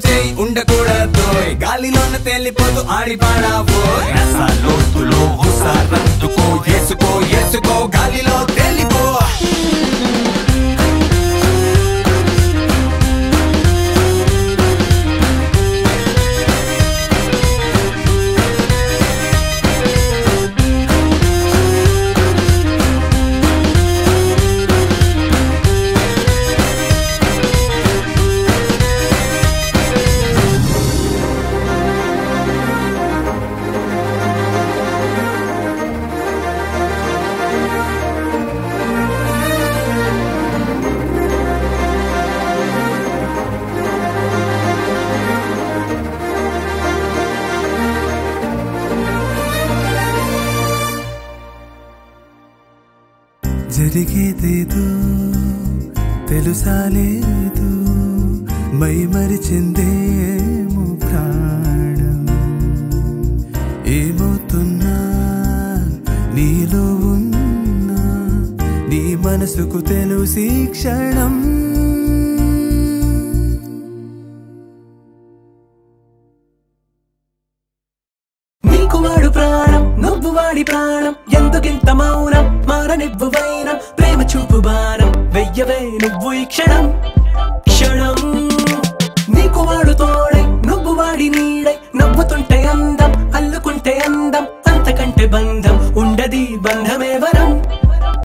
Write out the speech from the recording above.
చేయి ఉండకూడదు గాలిలోన తేలిపోతూ ఆడి పాడావు లోతులో హుసారందుకో ఏసుకో ఏసుకో గాలిలో తేలిపో జరిగేదేదో తెలుసా లేదు మై మరిచిందేమో ప్రాణం ఏమవుతున్నా నీలో ఉన్నా నీ మనసుకు తెలుసి క్షణం నీకు వాడు ప్రాణం నువ్వు వాడి ప్రాణం ఎందుకింత మౌనం మారనివ్వు వైనం ప్రేమ చూపు బాణం వెయ్యవే నువ్వు ఈ క్షణం